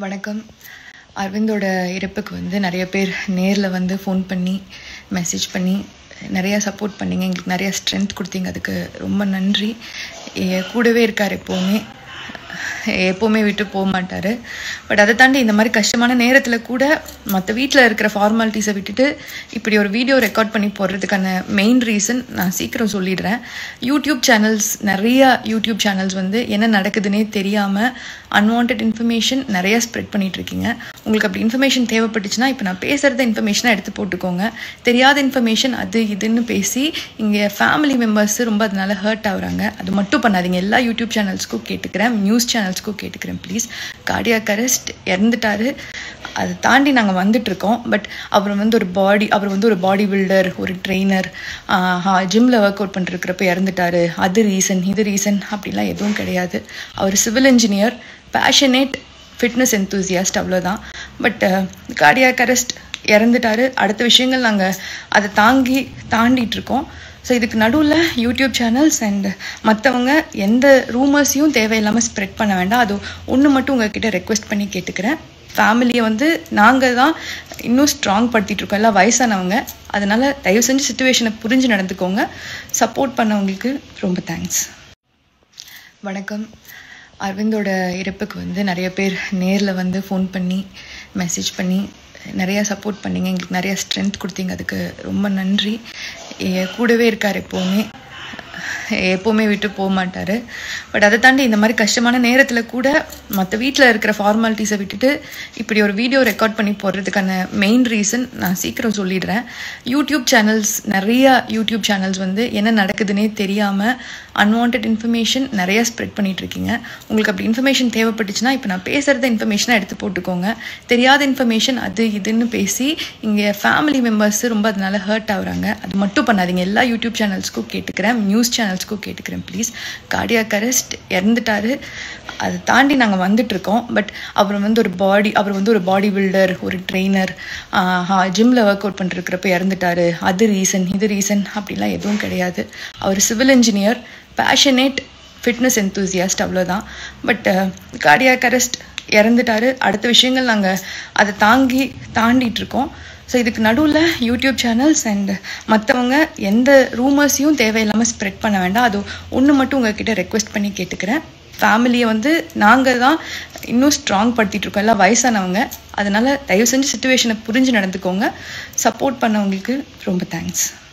வணக்கம் அரவிந்தோட இறப்புக்கு வந்து நிறைய பேர் நேரில் வந்து ஃபோன் பண்ணி மெசேஜ் பண்ணி நிறையா சப்போர்ட் பண்ணீங்க எங்களுக்கு நிறையா ஸ்ட்ரென்த் கொடுத்தீங்க அதுக்கு ரொம்ப நன்றி என் கூடவே இருக்கார் எப்போவுமே எப்போவுமே விட்டு போக மாட்டார் பட் அதை தாண்டி இந்த மாதிரி கஷ்டமான நேரத்தில் கூட மற்ற வீட்டில் இருக்கிற ஃபார்மாலிட்டிஸை விட்டுட்டு இப்படி ஒரு வீடியோ ரெக்கார்ட் பண்ணி போடுறதுக்கான மெயின் ரீசன் நான் சீக்கிரம் சொல்லிடுறேன் யூடியூப் சேனல்ஸ் நிறையா யூடியூப் சேனல்ஸ் வந்து என்ன நடக்குதுன்னே தெரியாமல் அன்வான்ட் இன்ஃபர்மேஷன் நிறையா ஸ்ப்ரெட் பண்ணிட்டு இருக்கீங்க உங்களுக்கு அப்படி இன்ஃபர்மேஷன் தேவைப்பட்டுச்சுன்னா இப்போ நான் பேசுகிறத இன்ஃபர்மேஷனாக எடுத்து போட்டுக்கோங்க தெரியாத இன்ஃபர்மேஷன் அது இதுன்னு பேசி இங்கே ஃபேமிலி மெம்பர்ஸ் ரொம்ப அதனால ஹர்ட் ஆகுறாங்க அது மட்டும் பண்ணாதீங்க எல்லா யூடியூப் சேனல்ஸ்க்கும் கேட்டுக்கிறேன் நியூஸ் சேனல்ஸ்க்கும் கேட்டுக்கிறேன் ப்ளீஸ் கார்டியாக் அரெஸ்ட் இறந்துட்டாரு அதை தாண்டி நாங்கள் வந்துட்டுருக்கோம் பட் அவர் வந்து ஒரு பாடி அவர் வந்து ஒரு பாடி பில்டர் ஒரு ட்ரெயினர் ஜிம்மில் ஒர்க் அவுட் பண்ணிருக்கிறப்ப இறந்துட்டாரு அது ரீசன் இது ரீசன் அப்படிலாம் எதுவும் கிடையாது அவர் civil engineer passionate fitness enthusiast அவ்வளோதான் பட் கார்டியாக் அரெஸ்ட் இறந்துட்டாரு அடுத்த விஷயங்கள் நாங்கள் அதை தாங்கி தாண்டிட்டு இருக்கோம் ஸோ இதுக்கு நடுவில் யூடியூப் சேனல்ஸ் அண்ட் மற்றவங்க எந்த ரூமர்ஸையும் தேவையில்லாமல் ஸ்ப்ரெட் பண்ண வேண்டாம் அது ஒன்று மட்டும் உங்ககிட்ட ரெக்வெஸ்ட் பண்ணி கேட்டுக்கிறேன் ஃபேமிலியை வந்து நாங்கள் தான் இன்னும் ஸ்ட்ராங் படுத்திட்டு இருக்கோம் எல்லாம் வயசானவங்க அதனால் தயவு செஞ்சு சுச்சுவேஷனை புரிஞ்சு நடந்துக்கோங்க சப்போர்ட் பண்ணவங்களுக்கு ரொம்ப தேங்க்ஸ் வணக்கம் அரவிந்தோட இறப்புக்கு வந்து நிறைய பேர் நேரில் வந்து ஃபோன் பண்ணி மெசேஜ் பண்ணி நிறையா சப்போர்ட் பண்ணீங்க எங்களுக்கு நிறையா ஸ்ட்ரென்த் கொடுத்தீங்க அதுக்கு ரொம்ப நன்றி என் கூடவே இருக்கார் எப்போவுமே எப்போவுமே விட்டு போக மாட்டார் பட் அதை தாண்டி இந்த மாதிரி கஷ்டமான நேரத்தில் கூட மற்ற வீட்டில் இருக்கிற ஃபார்மாலிட்டிஸை விட்டுட்டு இப்படி ஒரு வீடியோ ரெக்கார்ட் பண்ணி போடுறதுக்கான மெயின் ரீசன் நான் சீக்கிரம் சொல்லிடுறேன் யூடியூப் சேனல்ஸ் நிறையா யூடியூப் சேனல்ஸ் வந்து என்ன நடக்குதுன்னே தெரியாமல் அன்வான்ட் இன்ஃபர்மேஷன் நிறையா ஸ்ப்ரெட் பண்ணிட்டு இருக்கீங்க உங்களுக்கு அப்படி இன்ஃபர்மேஷன் தேவைப்பட்டுச்சுன்னா இப்போ நான் பேசுகிறத இன்ஃபர்மேஷனாக எடுத்து போட்டுக்கோங்க தெரியாத இன்ஃபர்மேஷன் அது இதுன்னு பேசி இங்கே ஃபேமிலி மெம்பர்ஸ் ரொம்ப அதனால ஹர்ட் ஆகுறாங்க அது மட்டும் பண்ணாதீங்க எல்லா யூடியூப் சேனல்ஸ்க்கும் கேட்டுக்கிறேன் நியூஸ் சேனல்ஸ்க்கும் கேட்டுக்கிறேன் ப்ளீஸ் கார்டியாக் அரெஸ்ட் இறந்துட்டாரு அதை தாண்டி நாங்கள் வந்துட்டுருக்கோம் பட் அவர் வந்து ஒரு பாடி அவர் வந்து ஒரு பாடி பில்டர் ஒரு ட்ரெயினர் ஜிம்மில் ஒர்க் அவுட் பண்ணிருக்கிறப்ப இறந்துட்டாரு அது ரீசன் இது ரீசன் அப்படிலாம் எதுவும் கிடையாது அவர் civil engineer passionate fitness enthusiast அவ்வளோதான் பட் கார்டியாக் அரெஸ்ட் இறந்துட்டாரு அடுத்த விஷயங்கள் நாங்கள் அதை தாங்கி தாண்டிட்டு இருக்கோம் ஸோ இதுக்கு நடுவில் யூடியூப் சேனல்ஸ் அண்ட் மற்றவங்க எந்த ரூமர்ஸையும் தேவையில்லாமல் ஸ்ப்ரெட் பண்ண வேண்டாம் அது ஒன்று மட்டும் உங்ககிட்ட ரெக்வெஸ்ட் பண்ணி கேட்டுக்கிறேன் ஃபேமிலியை வந்து நாங்கள் தான் இன்னும் ஸ்ட்ராங் படுத்திட்டு இருக்கோம் எல்லாம் வயசானவங்க அதனால் தயவு செஞ்சு சுச்சுவேஷனை புரிஞ்சு நடந்துக்கோங்க சப்போர்ட் பண்ணவங்களுக்கு ரொம்ப தேங்க்ஸ்